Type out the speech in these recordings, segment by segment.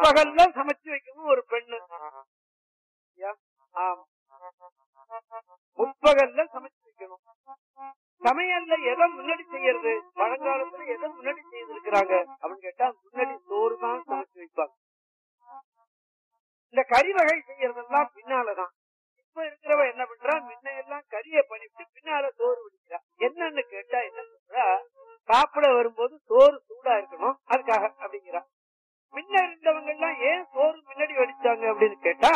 முற்பகல்ல சமைச்சு வைக்கணும் ஒரு பெண்ணு யா, ஆமா முற்பகல்ல சமைச்சு வைக்கணும் சமையல்ல எதை முன்னாடி செய்யறது பழங்காலத்துல எதை முன்னாடி செய்திருக்கிறாங்க அப்படின்னு கேட்டா முன்னாடி சோறு தான் சமைச்சு வைப்பாங்க இந்த கறி வகை செய்யறதெல்லாம் பின்னாலதான் இப்ப இருக்கிறவ என்ன பண்றா முன்ன எல்லாம் கறியை பண்ணிட்டு பின்னால சோறு வடிக்கிறா என்னன்னு கேட்டா என்ன சொல்றா சாப்பிட வரும்போது சோறு சூடா இருக்கணும் அதுக்காக அப்படிங்கிறா முன்ன இருந்தவங்க எல்லாம் ஏன் சோறு முன்னாடி வடிச்சாங்க அப்படின்னு கேட்டா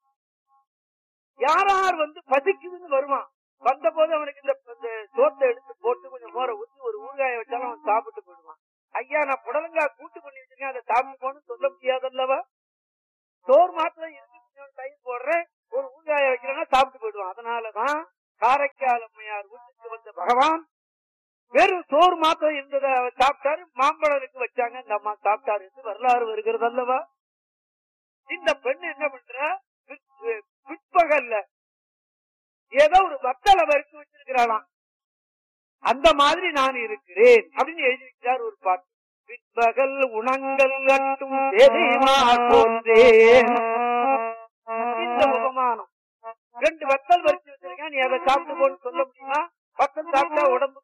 யார் யார் வந்து பசிக்குதுன்னு வருவான் வந்த போது அவனுக்கு இந்த இந்த சோத்தை எடுத்து போட்டு கொஞ்சம் மோரை ஊத்தி ஒரு ஊறுகாய வச்சாலும் அவன் சாப்பிட்டு போயிடுவான் ஐயா நான் புடலங்காய் கூட்டு பண்ணி வச்சிருக்கேன் அதை சாப்பிட்டு போன்னு சொல்ல முடியாதல்லவா சோறு மாத்திரம் இருக்கு கொஞ்சம் தயிர் போடுறேன் ஒரு ஊறுகாய வைக்கிறேன்னா சாப்பிட்டு போயிடுவான் அதனாலதான் காரைக்கால் அம்மையார் வீட்டுக்கு வந்த பகவான் வெறும் சோறு மாத்திரம் இருந்ததை அவர் சாப்பிட்டாரு மாம்பழனுக்கு வச்சாங்க இந்த அம்மா சாப்பிட்டாரு என்று வரலாறு வருகிறது அல்லவா இந்த பெண் என்ன பண்றா பிற்- பிற்பகல்ல ஏதோ ஒரு வத்தலை வறுத்து வச்சிருக்கிறாளாம் அந்த மாதிரி நான் இருக்கிறேன் அப்படின்னு எழுதி வைக்கிறார் ஒரு பாட்டு பிற்பகல் உணங்கள் கட்டும் எதையுமா போன்றேன் இந்த உபமானம் ரெண்டு வத்தல் வறுத்து வச்சிருக்கேன் நீ அதை சாப்பிட்டு போன்னு சொல்ல முடியுமா வத்தல் சாப்பிட்டா உடம்பு